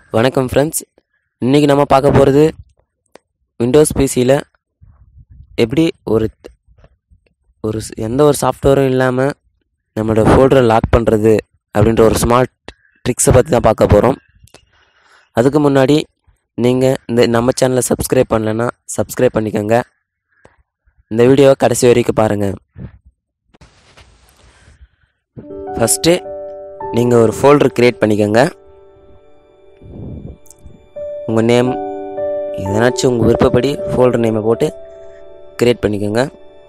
வணக்கம் ஃப்ரெண்ட்ஸ் இன்றைக்கி நம்ம பார்க்க போகிறது விண்டோஸ் பிசியில் எப்படி ஒரு ஒரு ஸ்- எந்த ஒரு சாஃப்ட்வேரும் இல்லாமல் நம்மளோட ஃபோல்டரை லாக் பண்ணுறது அப்படின்ற ஒரு ஸ்மார்ட் ட்ரிக்ஸை பற்றி தான் பார்க்க போகிறோம் அதுக்கு முன்னாடி நீங்கள் இந்த நம்ம சேனலை சப்ஸ்கிரைப் பண்ணலைன்னா சப்ஸ்கிரைப் பண்ணிக்கோங்க இந்த வீடியோவை கடைசி வரைக்கும் பாருங்கள் ஃபஸ்ட்டு நீங்கள் ஒரு ஃபோல்டர் க்ரியேட் பண்ணிக்கோங்க உங்கள் நேம் எதனாச்சும் உங்கள் விருப்பப்படி ஃபோல்டர் நேமை போட்டு க்ரியேட் பண்ணிக்கோங்க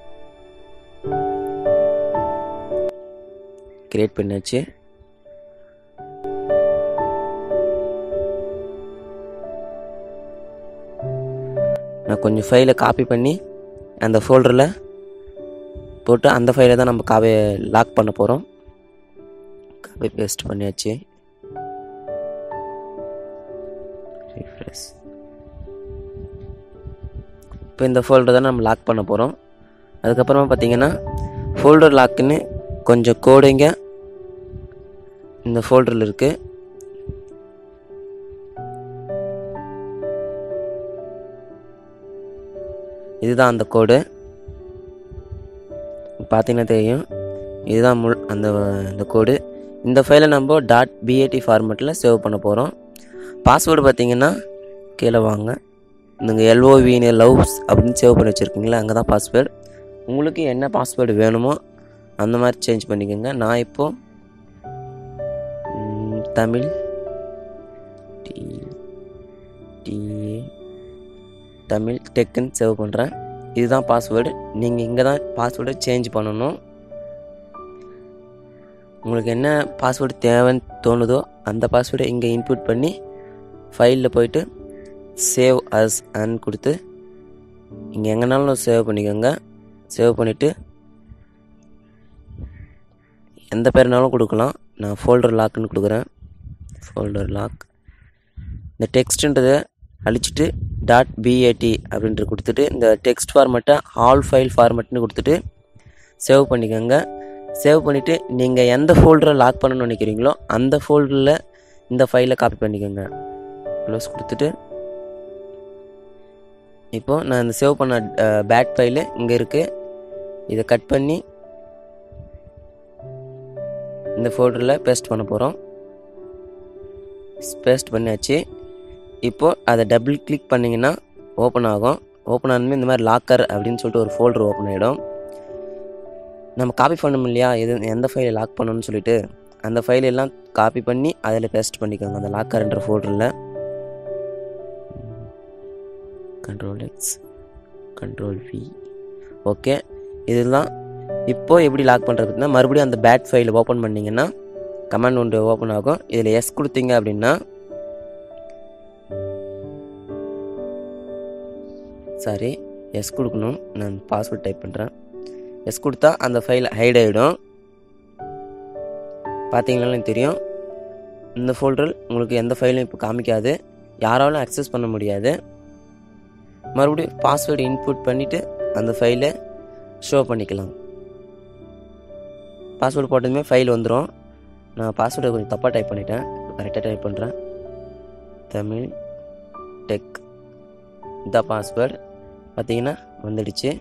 க்ரியேட் பண்ணியாச்சு நான் கொஞ்சம் ஃபைலை காப்பி பண்ணி அந்த ஃபோல்டரில் போட்டு அந்த ஃபைலை தான் நம்ம காப்பி லாக் பண்ண போகிறோம் காப்பி பேஸ்ட் பண்ணியாச்சு ரிஃப்ரெஷ் இப்போ இந்த ஃபோல்டர் தான் நம்ம லாக் பண்ண போகிறோம் அதுக்கப்புறமா பார்த்தீங்கன்னா ஃபோல்டர் லாக்குன்னு கொஞ்சம் கோடுங்க இந்த ஃபோல்டரில் இருக்குது இதுதான் அந்த கோடு பார்த்தீங்கன்னா தெரியும் இதுதான் முள் அந்த அந்த கோடு இந்த ஃபைலை நம்ம டாட் பிஏடி ஃபார்மேட்டில் சேவ் பண்ண போகிறோம் பாஸ்வேர்டு பார்த்தீங்கன்னா கீழே வாங்க நீங்கள் எல்ஓவின்னு லவ்ஸ் அப்படின்னு சேவ் பண்ணி வச்சுருக்கீங்களா அங்கே தான் பாஸ்வேர்டு உங்களுக்கு என்ன பாஸ்வேர்டு வேணுமோ அந்த மாதிரி சேஞ்ச் பண்ணிக்கோங்க நான் இப்போது ம், தமிழ் டி டிஏ தமிழ் டெக்குன்னு சேவ் பண்ணுறேன் இதுதான் பாஸ்வேர்டு நீங்கள் இங்கே தான் பாஸ்வேர்டை சேஞ்ச் பண்ணணும் உங்களுக்கு என்ன பாஸ்வேர்டு தேவைன்னு தோணுதோ அந்த பாஸ்வேர்டை இங்கே இன்புட் பண்ணி ஃபைலில் போயிட்டு சேவ் அஸ் அன் கொடுத்து இங்கே எங்கேனாலும் சேவ் பண்ணிக்கோங்க சேவ் பண்ணிவிட்டு எந்த பேர்னாலும் கொடுக்கலாம் நான் ஃபோல்டர் லாக்குன்னு கொடுக்குறேன் ஃபோல்டர் லாக் இந்த டெக்ஸ்ட்டுன்றதை அழிச்சிட்டு டாட் பிஏடி அப்படின்ட்டு கொடுத்துட்டு இந்த டெக்ஸ்ட் ஃபார்மேட்டை ஆல் ஃபைல் ஃபார்மேட்னு கொடுத்துட்டு சேவ் பண்ணிக்கோங்க சேவ் பண்ணிவிட்டு நீங்கள் எந்த ஃபோல்டரை லாக் பண்ணணும்னு நினைக்கிறீங்களோ அந்த ஃபோல்டரில் இந்த ஃபைலை காப்பி பண்ணிக்கோங்க க்ளோஸ் கொடுத்துட்டு இப்போது நான் இந்த சேவ் பண்ண பேக் ஃபைலு இங்கே இருக்குது இதை கட் பண்ணி இந்த ஃபோல்டரில் பேஸ்ட் பண்ண போகிறோம் பேஸ்ட் பண்ணியாச்சு இப்போது அதை டபுள் கிளிக் பண்ணிங்கன்னா ஓப்பன் ஆகும் ஓப்பன் ஆனதுமே இந்த மாதிரி லாக்கர் அப்படின்னு சொல்லிட்டு ஒரு ஃபோல்டர் ஓப்பன் ஆகிடும் நம்ம காப்பி பண்ணணும் இல்லையா எது எந்த ஃபைலை லாக் பண்ணணும்னு சொல்லிட்டு அந்த ஃபைல் எல்லாம் காப்பி பண்ணி அதில் பேஸ்ட் பண்ணிக்கோங்க அந்த லாக்கர்ன்ற ஃபோல்டரில் control X control V okay இதெல்லாம் இப்போ எப்படி லாக் பண்ணுறதுன்னா மறுபடியும் அந்த பேட் ஃபைலை ஓப்பன் பண்ணிங்கன்னா கமாண்ட் ஒன்று ஓப்பன் ஆகும் இதில் எஸ் கொடுத்தீங்க அப்படின்னா சாரி எஸ் கொடுக்கணும் நான் பாஸ்வேர்ட் டைப் பண்ணுறேன் எஸ் கொடுத்தா அந்த ஃபைல் ஹைட் ஆகிடும் பார்த்தீங்கனாலும் எனக்கு தெரியும் இந்த ஃபோல்டர் உங்களுக்கு எந்த ஃபைலும் இப்போ காமிக்காது யாராலும் அக்சஸ் பண்ண முடியாது மறுபடியும் பாஸ்வேர்டு இன்புட் பண்ணிவிட்டு அந்த ஃபைலை ஷோ பண்ணிக்கலாம் பாஸ்வேர்டு போட்டதுமே ஃபைல் வந்துடும் நான் பாஸ்வேர்டை கொஞ்சம் தப்பாக டைப் பண்ணிட்டேன் கரெக்டாக டைப் பண்ணுறேன் தமிழ் டெக் இந்த பாஸ்வேர்டு பார்த்தீங்கன்னா வந்துடுச்சு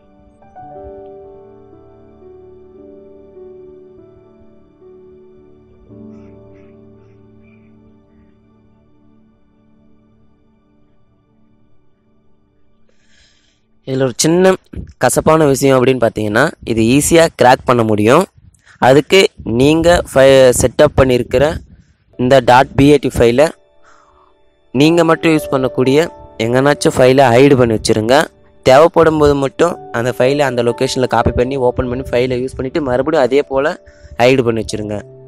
இதில் ஒரு சின்ன கசப்பான விஷயம் அப்படின்னு பார்த்தீங்கன்னா இது ஈஸியாக கிராக் பண்ண முடியும் அதுக்கு நீங்கள் ஃபை செட்டப் பண்ணியிருக்கிற இந்த டாட் பிஏடி ஃபைலை நீங்கள் மட்டும் யூஸ் பண்ணக்கூடிய எங்கேனாச்சும் ஃபைலை ஹைடு பண்ணி வச்சுருங்க தேவைப்படும் போது மட்டும் அந்த ஃபைலை அந்த லொக்கேஷனில் காப்பி பண்ணி ஓப்பன் பண்ணி ஃபைலை யூஸ் பண்ணிவிட்டு மறுபடியும் அதே போல் ஹைடு பண்ணி வச்சுருங்க